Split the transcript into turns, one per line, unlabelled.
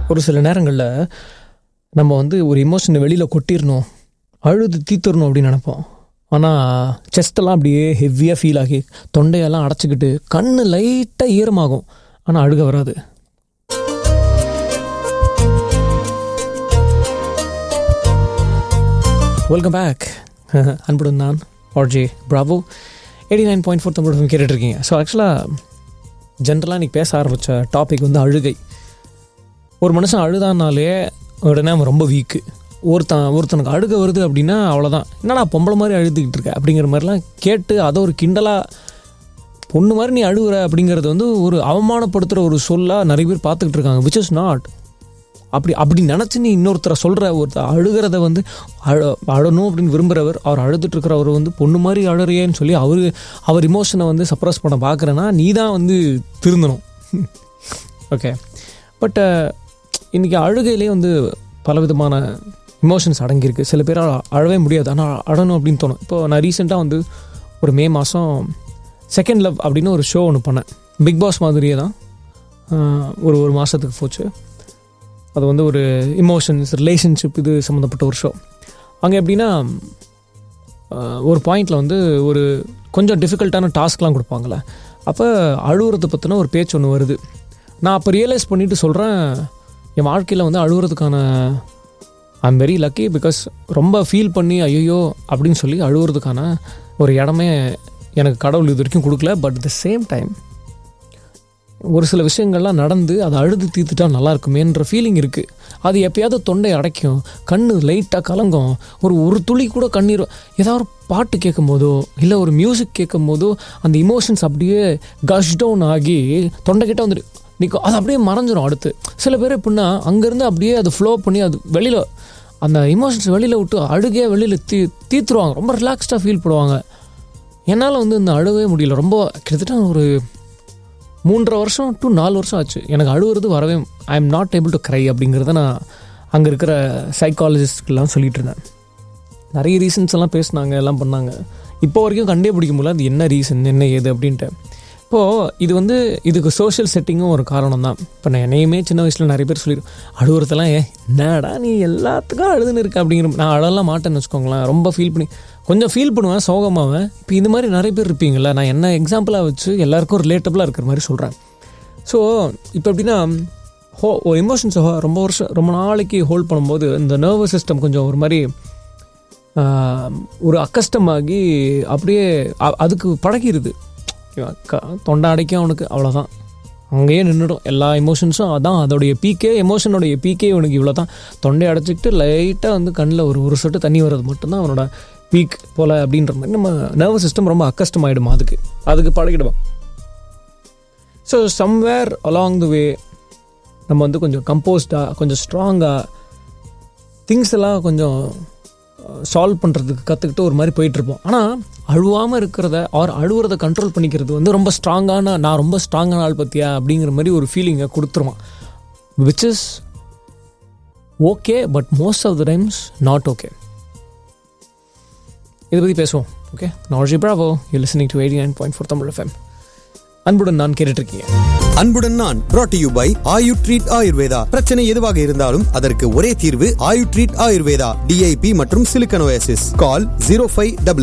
ஒரு சில நேரங்களில் நம்ம வந்து ஒரு இமோஷனை வெளியில் கொட்டிடணும் அழுது தீத்துறணும் அப்படின்னு நினைப்போம் ஆனால் செஸ்டெல்லாம் அப்படியே ஹெவியாக ஃபீல் ஆகி தொண்டையெல்லாம் அடைச்சிக்கிட்டு கண்ணு லைட்டாக ஈரமாகும் ஆனால் அழுக வராது வெல்கம் பேக் அன்புடன் நான் RJ Bravo eighty nine point four Tamil கேட்டுட்ருக்கீங்க ஸோ ஆக்சுவலாக ஜென்ரலாக இன்றைக்கி பேச ஆரம்பித்த டாபிக் வந்து அழுகை ஒரு மனுஷன் அழுதானாலே உடனே அவன் ரொம்ப வீக்கு ஒருத்தன் ஒருத்தனுக்கு அழுக வருது அப்படின்னா அவ்வளோதான் என்னடா பொம்பளை மாதிரி அழுதுகிட்டு இருக்க அப்படிங்கிற மாதிரிலாம் கேட்டு அதை ஒரு கிண்டலாக பொண்ணு மாதிரி நீ அழுகுற அப்படிங்கிறது வந்து ஒரு அவமானப்படுத்துகிற ஒரு சொல்லாக நிறைய பேர் பார்த்துக்கிட்டு இருக்காங்க விச் இஸ் நாட் அப்படி அப்படி நினச்சி நீ இன்னொருத்தரை சொல்கிற ஒருத்தர் அழுகிறத வந்து அழ அழணும் அப்படின்னு விரும்புகிறவர் அவர் அழுதுட்டு இருக்கிறவர் வந்து பொண்ணு மாதிரி அழுறியேன்னு சொல்லி அவர் அவர் இமோஷனை வந்து சப்ரஸ் பண்ண பார்க்குறேன்னா நீ தான் வந்து திருந்தணும் ஓகே பட் இன்றைக்கி அழுகையிலே வந்து பலவிதமான இமோஷன்ஸ் அடங்கியிருக்கு சில பேர் அழவே முடியாது ஆனால் அழணும் அப்படின்னு தோணும் இப்போ நான் ரீசெண்டாக வந்து ஒரு மே மாதம் செகண்ட் லவ் அப்படின்னு ஒரு ஷோ ஒன்று பண்ணேன் பிக் பாஸ் மாதிரியே தான் ஒரு ஒரு மாதத்துக்கு போச்சு அது வந்து ஒரு இமோஷன்ஸ் ரிலேஷன்ஷிப் இது சம்மந்தப்பட்ட ஒரு ஷோ அங்கே எப்படின்னா ஒரு பாயிண்டில் வந்து ஒரு கொஞ்சம் டிஃபிகல்ட்டான டாஸ்க்லாம் கொடுப்பாங்களே அப்போ அழுகுறதை பற்றின ஒரு பேச்சு ஒன்று வருது நான் அப்போ ரியலைஸ் பண்ணிவிட்டு சொல்கிறேன் என் வாழ்க்கையில் வந்து அழுகுறதுக்கான I am very lucky because ரொம்ப ஃபீல் பண்ணி ஐயோ அப்படின்னு சொல்லி அழுகுறதுக்கான ஒரு இடமே எனக்கு கடவுள் இது வரைக்கும் கொடுக்கல பட் த சேம் டைம் ஒரு சில விஷயங்கள்லாம் நடந்து அதை அழுது தீர்த்துட்டா நல்லா இருக்குமேன்ற ஃபீலிங் இருக்குது அது எப்பயாவது தொண்டை அடைக்கும் கண்ணு லைட்டாக கலங்கும் ஒரு ஒரு துளி கூட கண்ணீர் ஏதாவது ஒரு பாட்டு கேட்கும் போதோ இல்லை ஒரு மியூசிக் கேட்கும் போதோ அந்த இமோஷன்ஸ் அப்படியே கஷ் டவுன் ஆகி தொண்டைக்கிட்ட வந்துட்டு நிற்கும் அது அப்படியே மறைஞ்சிரும் அடுத்து சில பேர் எப்படின்னா அங்கேருந்து அப்படியே அது ஃப்ளோ பண்ணி அது வெளியில் அந்த இமோஷன்ஸ் வெளியில் விட்டு அழுகே வெளியில் தீ தீத்துருவாங்க ரொம்ப ரிலாக்ஸ்டாக ஃபீல் பண்ணுவாங்க என்னால் வந்து இந்த அழுகவே முடியல ரொம்ப கிட்டத்தட்ட ஒரு மூன்றரை வருஷம் டு நாலு வருஷம் ஆச்சு எனக்கு அழுகுறது வரவே I am not able to cry அப்படிங்கிறத நான் அங்கே இருக்கிற சைக்காலஜிஸ்ட்கெல்லாம் சொல்லிட்டு இருந்தேன் நிறைய ரீசன்ஸ் எல்லாம் பேசினாங்க எல்லாம் பண்ணாங்க இப்போ வரைக்கும் கண்டே பிடிக்க முடியல அது என்ன ரீசன் என்ன ஏது அப்படின்ட்டு இப்போது இது வந்து இதுக்கு சோஷியல் செட்டிங்கும் ஒரு காரணம் தான் இப்போ நான் என்னையுமே சின்ன வயசில் நிறைய பேர் சொல்லிடும் அழுகுறதெல்லாம் ஏ என்னடா நீ எல்லாத்துக்கும் அழுதுன்னு இருக்க அப்படிங்கிற நான் அழலாம் மாட்டேன்னு வச்சுக்கோங்களேன் ரொம்ப ஃபீல் பண்ணி கொஞ்சம் ஃபீல் பண்ணுவேன் சோகமாவேன் இப்போ இந்த மாதிரி நிறைய பேர் இருப்பீங்களா நான் என்ன எக்ஸாம்பிளாக வச்சு எல்லாருக்கும் ரிலேட்டபுளாக இருக்கிற மாதிரி சொல்கிறேன் ஸோ இப்போ எப்படின்னா ஹோ ஒரு இமோஷன்ஸை ரொம்ப வருஷம் ரொம்ப நாளைக்கு ஹோல்ட் பண்ணும்போது இந்த நர்வஸ் சிஸ்டம் கொஞ்சம் ஒரு மாதிரி ஒரு அக்கஷ்டமாகி அப்படியே அதுக்கு பழகிடுது தொண்டை அடைக்கும் அவனுக்கு அவ்வளோதான் அங்கேயே நின்றுடும் எல்லா எமோஷன்ஸும் அதான் அதோடைய பீக்கே எமோஷனோடைய பீக்கே இவனுக்கு இவ்வளோ தான் தொண்டை அடைச்சிக்கிட்டு லைட்டாக வந்து கண்ணில் ஒரு ஒரு சொட்டு தண்ணி வர்றது மட்டும்தான் அவனோட பீக் போல் அப்படின்ற மாதிரி நம்ம நர்வஸ் சிஸ்டம் ரொம்ப அக்கஸ்டம் ஆகிடுமா அதுக்கு அதுக்கு பழகிடுவோம் so somewhere along the way நம்ம வந்து கொஞ்சம் கம்போஸ்டாக கொஞ்சம் ஸ்ட்ராங்காக திங்ஸ் எல்லாம் கொஞ்சம் சால்வ் பண்ணுறதுக்கு கற்றுக்கிட்டு ஒரு மாதிரி போயிட்டுருப்போம் ஆனால் அழுவாமல் இருக்கிறத ஆர் அழுவுறத கண்ட்ரோல் பண்ணிக்கிறது வந்து ரொம்ப ஸ்ட்ராங்கான நான் ரொம்ப ஸ்ட்ராங்கான ஆள் பற்றியா அப்படிங்கிற மாதிரி ஒரு ஃபீலிங்கை கொடுத்துருவான் which is okay but most of the times not okay இதை பற்றி பேசுவோம் okay RJ Bravo you listening to eighty nine point four Tamil FM அன்புடன் நான் கேட்டுட்ருக்கீங்க
அன்புடன் நான் brought to you by Ayu treat Ayurveda பிரச்சனை எதுவாக இருந்தாலும் அதற்கு ஒரே தீர்வு ஆயு ட்ரீட் ஆயுர்வேதா டிஐபி மற்றும் சிலிக்கனோசிஸ் கால் ஜீரோ ஃபைவ் டபுள்